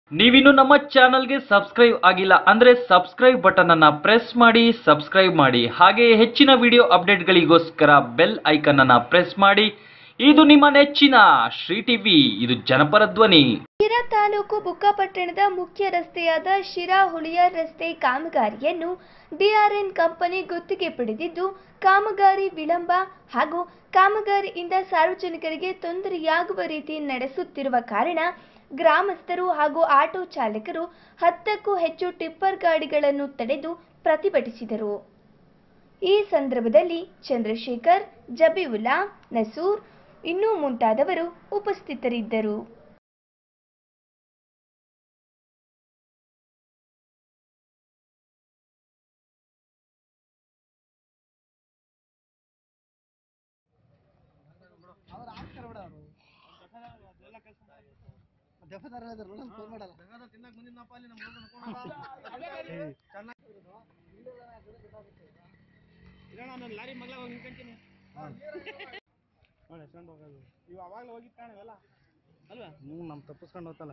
ನೀವಿನ್ನು ನಮ್ಮ ಚಾನಲ್ಗೆ ಸಬ್ಸ್ಕ್ರೈಬ್ ಆಗಿಲ್ಲ ಅಂದ್ರೆ ಸಬ್ಸ್ಕ್ರೈಬ್ ಬಟನ್ ಅನ್ನ ಪ್ರೆಸ್ ಮಾಡಿ ಸಬ್ಸ್ಕ್ರೈಬ್ ಮಾಡಿ ಹಾಗೆ ಹೆಚ್ಚಿನ ವಿಡಿಯೋ ಅಪ್ಡೇಟ್ಗಳಿಗೋಸ್ಕರ ಬೆಲ್ ಐಕನ್ ಅನ್ನ ಪ್ರೆಸ್ ಮಾಡಿ ಇದು ನಿಮ್ಮ ನೆಚ್ಚಿನ ಶ್ರೀ ಟಿವಿ ಇದು ಜನಪರ ಧ್ವನಿ ಶಿರಾ ತಾಲೂಕು ಬುಕ್ಕಾಪಟ್ಟಣದ ಮುಖ್ಯ ರಸ್ತೆಯಾದ ಶಿರಾ ಹುಳಿಯಾರ್ ರಸ್ತೆ ಕಾಮಗಾರಿಯನ್ನು ಡಿಆರ್ಎನ್ ಕಂಪನಿ ಗುತ್ತಿಗೆ ಪಡೆದಿದ್ದು ಕಾಮಗಾರಿ ವಿಳಂಬ ಹಾಗೂ ಕಾಮಗಾರಿಯಿಂದ ಸಾರ್ವಜನಿಕರಿಗೆ ತೊಂದರೆಯಾಗುವ ರೀತಿ ನಡೆಸುತ್ತಿರುವ ಕಾರಣ ಗ್ರಾಮಸ್ಥರು ಹಾಗೂ ಆಟೋ ಚಾಲಕರು ಹತ್ತಕ್ಕೂ ಹೆಚ್ಚು ಟಿಪ್ಪರ್ ಗಾಡಿಗಳನ್ನು ತಡೆದು ಪ್ರತಿಭಟಿಸಿದರು ಈ ಸಂದರ್ಭದಲ್ಲಿ ಚಂದ್ರಶೇಖರ್ ಜಬೀವುಲ್ಲಾ ನಸೂರ್ ಇನ್ನೂ ಮುಂತಾದವರು ಉಪಸ್ಥಿತರಿದ್ದರು ಹ್ಞೂ ನಮ್ಮ ತಪ್ಪಿಸ್ಕೊಂಡು ಹೋಗ್ತಲ್ಲ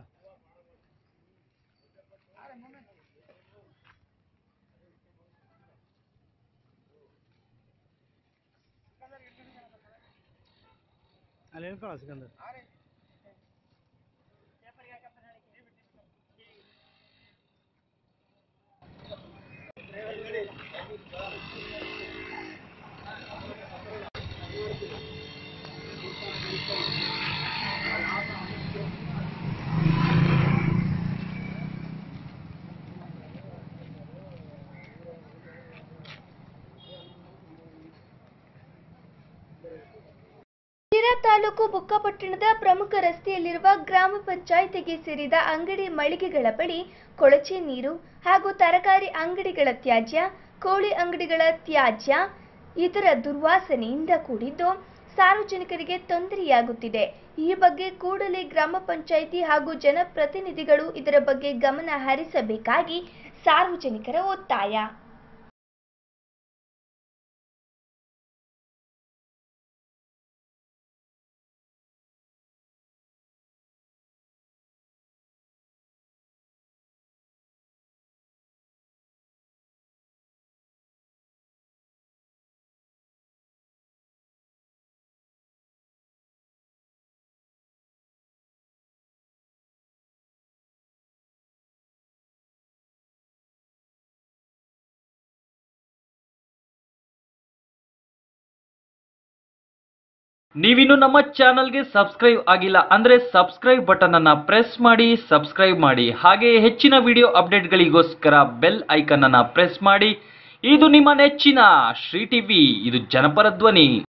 ಅಲ್ಲಿ ಹೇಳ್ಕೊಳ ಸಿಕಂದರ್ ಶಿರಾ ತಾಲೂಕು ಬುಕ್ಕಾಪಟ್ಟಣದ ಪ್ರಮುಖ ರಸ್ತೆಯಲ್ಲಿರುವ ಗ್ರಾಮ ಪಂಚಾಯಿತಿಗೆ ಸೇರಿದ ಅಂಗಡಿ ಮಳಿಗೆಗಳ ಬಳಿ ಕೊಳಚೆ ನೀರು ಹಾಗೂ ತರಕಾರಿ ಅಂಗಡಿಗಳ ತ್ಯಾಜ್ಯ ಕೋಳಿ ಅಂಗಡಿಗಳ ತ್ಯಾಜ್ಯ ಇತರ ದುರ್ವಾಸನೆಯಿಂದ ಕೂಡಿದ್ದು ಸಾರ್ವಜನಿಕರಿಗೆ ತೊಂದರೆಯಾಗುತ್ತಿದೆ ಈ ಬಗ್ಗೆ ಕೂಡಲೇ ಗ್ರಾಮ ಪಂಚಾಯಿತಿ ಹಾಗೂ ಜನಪ್ರತಿನಿಧಿಗಳು ಇದರ ಬಗ್ಗೆ ಗಮನ ಹರಿಸಬೇಕಾಗಿ ಸಾರ್ವಜನಿಕರ ಒತ್ತಾಯ ನೀವಿನ್ನು ನಮ್ಮ ಚಾನಲ್ಗೆ ಸಬ್ಸ್ಕ್ರೈಬ್ ಆಗಿಲ್ಲ ಅಂದ್ರೆ ಸಬ್ಸ್ಕ್ರೈಬ್ ಬಟನ್ ಅನ್ನ ಪ್ರೆಸ್ ಮಾಡಿ ಸಬ್ಸ್ಕ್ರೈಬ್ ಮಾಡಿ ಹಾಗೆ ಹೆಚ್ಚಿನ ವಿಡಿಯೋ ಅಪ್ಡೇಟ್ಗಳಿಗೋಸ್ಕರ ಬೆಲ್ ಐಕನ್ ಅನ್ನ ಪ್ರೆಸ್ ಮಾಡಿ ಇದು ನಿಮ್ಮ ನೆಚ್ಚಿನ ಶ್ರೀ ಟಿವಿ ಇದು ಜನಪರ ಧ್ವನಿ